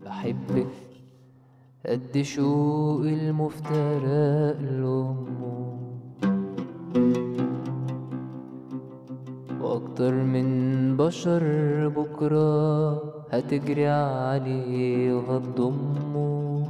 بحبك قد شوق المفترق لأمه وأكتر من بشر بكرة هتجري عليه وهتضمه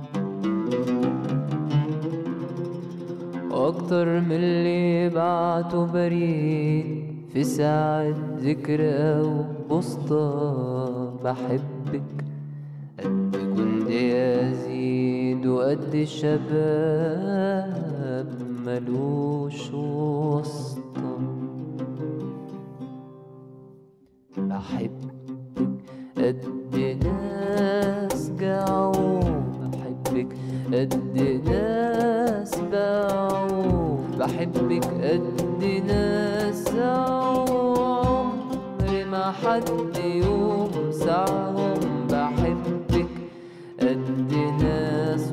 وأكتر من اللي بعته بريد في ساعة ذكرى أو بوسطة بحبك قد كنت يزيد وقد الشباب ملوش وسطة بحبك قد ناس جعوا بحبك قد ناس باعوا بحبك قد ناس عمري ما حد يوم سعهم بحبك قد ناس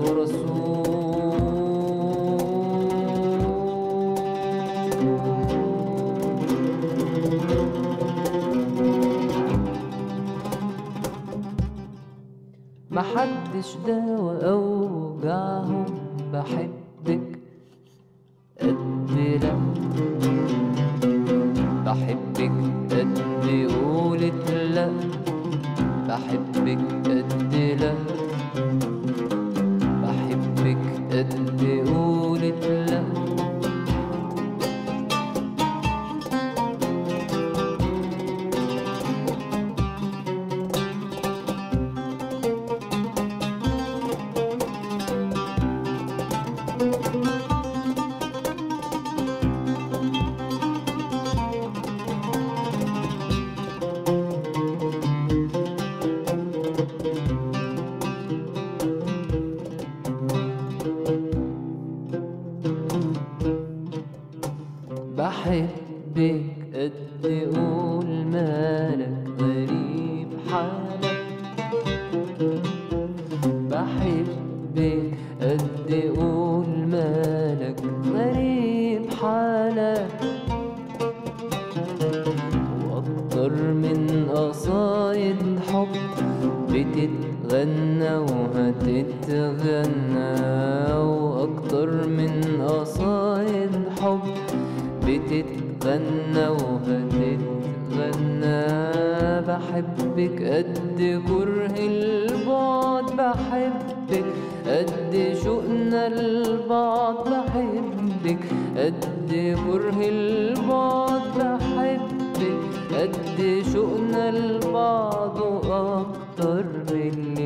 ورسول محدش داوى أوجعهم بحبك قد لا بحبك قد قولت لا بحبك قد لا بحبك قد قولت لا بحبك قد قول مالك غريب حالك بحبك قد قول مالك غريب حالك وأكتر من قصايد حب بتتغنى وهتتغنى وأكتر من قصايد حب بتتغنى وهتتغنى بحبك قد كره البعد بحبك قد شوقنا البعض بحبك قد كره البعد بحبك قد شوقنا البعض وأكتر من